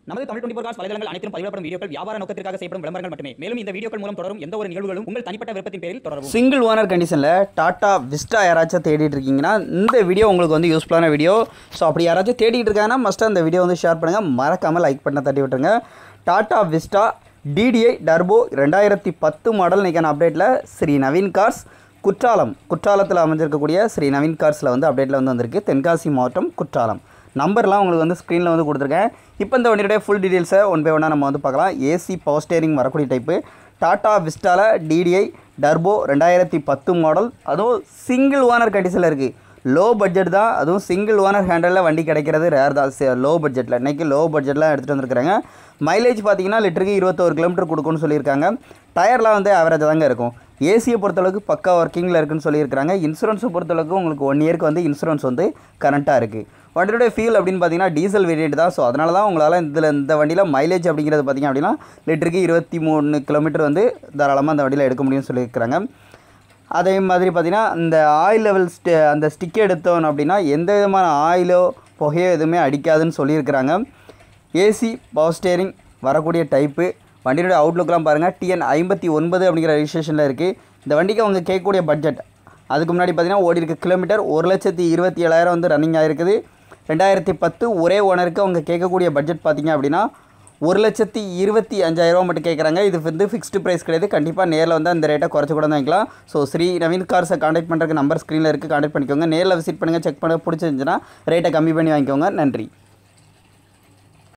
நமது Tamil twenty cos வலைதளங்கள் அனைத்தும் பதிவிடப்படும் வீடியோக்கள் வியாபார நோக்கத்திற்காக செய்யப்படும் விளம்பரங்கள் மட்டுமே மேலும் இந்த வீடியோக்கள் மூலம் தொடரும் எந்த ஒரு நிகழ்வுகளும் உங்கள் தனிப்பட்ட விருப்பத்தின் பேரில் தொடரவும் சிங்கிள் ஓனர் கண்டிஷனில் டாட்டா விஸ்டா யாராச்சும் தேடிட்டு இருக்கீங்கன்னா இந்த வீடியோ உங்களுக்கு வந்து யூஸ்ஃபுல்லான வீடியோ ஸோ அப்படி யாராச்சும் தேடிட்டு இருக்காங்கன்னா மஸ்ட்டாக இந்த வீடியோ வந்து ஷேர் பண்ணுங்கள் மறக்காமல் லைக் பண்ண தட்டி விட்டுருங்க டாட்டா விஸ்டா டிடிஐ டர்போ ரெண்டாயிரத்தி பத்து மாடல் நிற்கான அப்டேட்டில் ஸ்ரீ நவீன் கார்ஸ் குற்றாலம் குற்றாலத்தில் அமைஞ்சிருக்கக்கூடிய ஸ்ரீ நவீன் கார்ஸில் வந்து அப்டேட்டில் வந்து வந்திருக்கு தென்காசி மாவட்டம் குற்றாலம் நம்பர்லாம் உங்களுக்கு வந்து ஸ்க்ரீனில் வந்து கொடுத்துருக்கேன் இப்போ இந்த வண்டியுடைய ஃபுல் டீட்டெயில்ஸை ஒன் பை ஒன்னாக நம்ம வந்து பார்க்கலாம் ஏசி பவர் ஸ்டேரிங் வரக்கூடிய டைப்பு டாடா விஸ்டால டிடிஐ டர்போ ரெண்டாயிரத்தி பத்து மாடல் அதுவும் சிங்கிள் ஓனர் கண்டிஷனில் இருக்குது லோ பட்ஜெட் தான் அதுவும் சிங்கிள் ஓனர் ஹேண்டலில் வண்டி கிடைக்கிறது ரேர் தான் லோ பட்ஜெட்டில் இன்றைக்கி லோ பட்ஜெட்லாம் எடுத்துகிட்டு வந்திருக்காங்க மைலேஜ் பார்த்தீங்கன்னா லிட்டருக்கு இருபத்தோரு கிலோமீட்டர் கொடுக்கும்னு சொல்லியிருக்காங்க டயர்லாம் வந்து ஆவரேஜ் தாங்க இருக்கும் ஏசியை பொறுத்தளவுக்கு பக்கா ஒர்க்கிங்கில் இருக்குன்னு சொல்லியிருக்காங்க இன்சூரன்ஸை பொறுத்தளவுக்கு உங்களுக்கு ஒன் இயருக்கு வந்து இன்சூரன்ஸ் வந்து கரண்ட்டாக இருக்குது வண்டியோட ஃபீல் அப்படின்னு பார்த்தீங்கன்னா டீசல் வேரியண்ட் தான் ஸோ அதனால தான் உங்களால் இதில் இந்த வண்டியில் மைலேஜ் அப்படிங்கிறது பார்த்தீங்க அப்படின்னா லிட்டருக்கு இருபத்தி மூணு கிலோமீட்டர் வந்து தாராளமாக அந்த வண்டியில் எடுக்க முடியும்னு சொல்லியிருக்கிறாங்க அதே மாதிரி பார்த்திங்கன்னா இந்த ஆயில் லெவல் ஸ்டி அந்த ஸ்டிக் எடுத்தோம் அப்படின்னா எந்த விதமான ஆயிலோ புகையோ எதுவுமே அடிக்காதுன்னு சொல்லியிருக்கிறாங்க ஏசி பவர் ஸ்டேரிங் வரக்கூடிய டைப்பு வண்டியோட அவுட்லுக்லாம் பாருங்கள் டிஎன் ஐம்பத்தி ஒன்பது அப்படிங்கிற ரெஜிஸ்ட்ரேஷனில் இருக்குது இந்த வண்டிக்கு அவங்க கேட்கக்கூடிய பட்ஜெட் அதுக்கு முன்னாடி பார்த்தீங்கன்னா ஓடி இருக்க கிலோமீட்டர் ஒரு லட்சத்தி இருபத்தி ஏழாயிரம் வந்து ரன்னிங் ஆகிருக்குது ரெண்டாயிரத்தி பத்து ஒரே ஓனருக்கு அவங்க கேட்கக்கூடிய பட்ஜெட் பார்த்தீங்க அப்படின்னா ஒரு லட்சத்தி இருபத்தி அஞ்சாயிரரூவா மட்டும் கேட்குறாங்க இது வந்து ஃபிக்ஸ்டு ப்ரைஸ் கிடையாது கண்டிப்பாக நேரில் வந்து அந்த ரேட்டை குறைச்சி கூட வாங்கிக்கலாம் ஸோ ஸ்ரீ நவீன் கார்ஸை காண்டாக்ட் பண்ணுறதுக்கு நம்பர் ஸ்க்ரீனில் இருக்குது காண்டாக்ட் பண்ணிக்கோங்க நேரில் விசிட் பண்ணுங்கள் செக் பண்ண பிடிச்சிருந்துச்சுன்னா ரேட்டை கம்மி பண்ணி வாங்கிக்கோங்க நன்றி